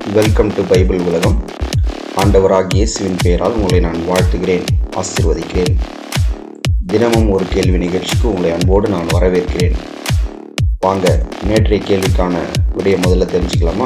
welcome to Bible உலகம் ஆண்டவராகிய இயேசுவின் பெயரால் உங்களை நான் வாழ்த்துகிறேன் ஆசீர்வதிக்கிறேன் தினமும் ஒரு கேள்வி நிகழ்ச்சிக்கு உங்களை அன்போடு நான் வரவேற்கிறேன் வாங்க நேற்றைய கேள்விக்கான விடைய முதல்ல தெரிஞ்சுக்கலாமா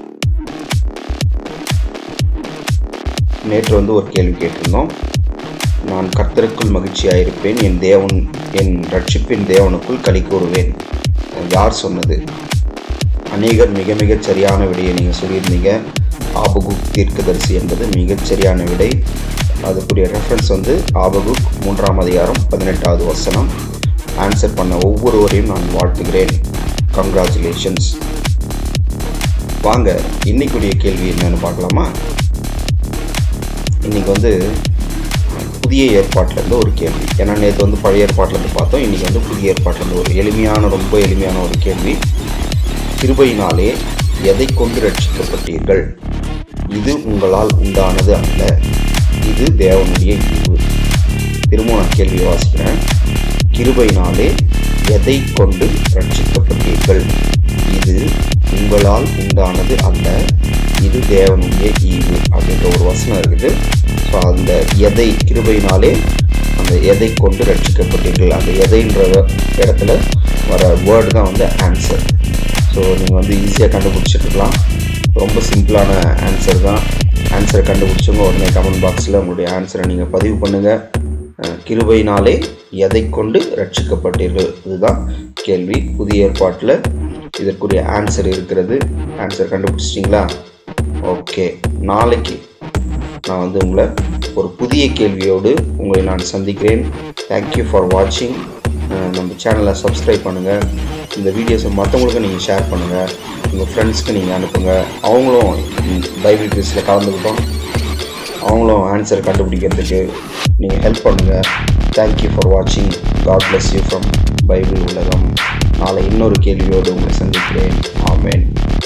நேற்று வந்து ஒரு கேள்வி கேட்டிருந்தோம் நான் கர்த்தருக்குள் மகிழ்ச்சியாயிருப்பேன் என் தேவன் என் ரட்சிப்பின் தேவனுக்குள் களி கூறுவேன் யார் சொன்னது அநேகர் மிக மிகச் சரியான விடையை நீங்கள் சொல்லியிருந்தீங்க ஆபகுக் தீர்க்கதரிசி என்பது மிகச் சரியான விடை அதுக்குரிய ரெஃபரன்ஸ் வந்து ஆபகுக் மூன்றாம் அதிகாரம் பதினெட்டாவது வசனம் ஆன்சர் பண்ண ஒவ்வொருவரையும் நான் வாழ்த்துகிறேன் கங்க்ராச்சுலேஷன்ஸ் வாங்க இன்னைக்குரிய கேள்வி என்னன்னு பார்க்கலாமா இன்னைக்கு வந்து புதிய ஏற்பாட்டிலேருந்து ஒரு கேள்வி ஏன்னா நேற்று வந்து பழைய ஏற்பாட்டிலேருந்து பார்த்தோம் இன்றைக்கி வந்து புதிய ஏற்பாட்டிலேருந்து ஒரு எளிமையான ரொம்ப எளிமையான ஒரு கேள்வி கிருபையினாலே எதை கொண்டு ரட்சிக்கப்பட்டீர்கள் இது உங்களால் உண்டானது அல்ல இது தேவனுடைய ஈவு திரும்ப நான் கேள்வியை வாசிக்கிறேன் கிருபையினாலே எதை கொண்டு ரட்சிக்கப்பட்டீர்கள் இது உங்களால் உண்டானது அல்ல இது தேவனுடைய ஈவு அப்படின்ற ஒரு வசனம் இருக்குது ஸோ அந்த எதை கிருபையினாலே அந்த எதை கொண்டு ரட்சிக்கப்பட்டீர்கள் அந்த எதைன்ற இடத்துல வர வேர்டு தான் வந்து ஆன்சர் ஸோ நீங்கள் வந்து ஈஸியாக கண்டுபிடிச்சிட்ருக்கலாம் ரொம்ப சிம்பிளான ஆன்சர் தான் ஆன்சரை கண்டுபிடிச்சவங்க உடனே கமெண்ட் பாக்ஸில் உங்களுடைய ஆன்சரை நீங்கள் பதிவு பண்ணுங்கள் கிருபையினாலே எதை கொண்டு ரட்சிக்கப்பட்டீர்கள் இதுதான் கேள்வி புதிய ஏற்பாட்டில் இதற்குரிய ஆன்சர் இருக்கிறது ஆன்சர் கண்டுபிடிச்சிட்டிங்களா ஓகே நாளைக்கு நான் வந்து உங்களை ஒரு புதிய கேள்வியோடு உங்களை நான் சந்திக்கிறேன் தேங்க்யூ ஃபார் வாட்சிங் நம்ம சேனலை சப்ஸ்கிரைப் பண்ணுங்கள் இந்த வீடியோஸை மற்றவங்களுக்கும் நீங்கள் ஷேர் பண்ணுங்கள் உங்கள் ஃப்ரெண்ட்ஸ்க்கு நீங்கள் அனுப்புங்க அவங்களும் பைபிள் குவிஸில் கலந்துக்கிட்டோம் அவங்களும் ஆன்சர் கண்டுபிடிக்கிறதுக்கு நீங்கள் ஹெல்ப் பண்ணுங்கள் தேங்க்யூ ஃபார் வாட்சிங் God bless you from Bible உலகம் நாளை இன்னொரு கேள்வியோடு உங்களை சந்திக்கிறேன் ஆமேன்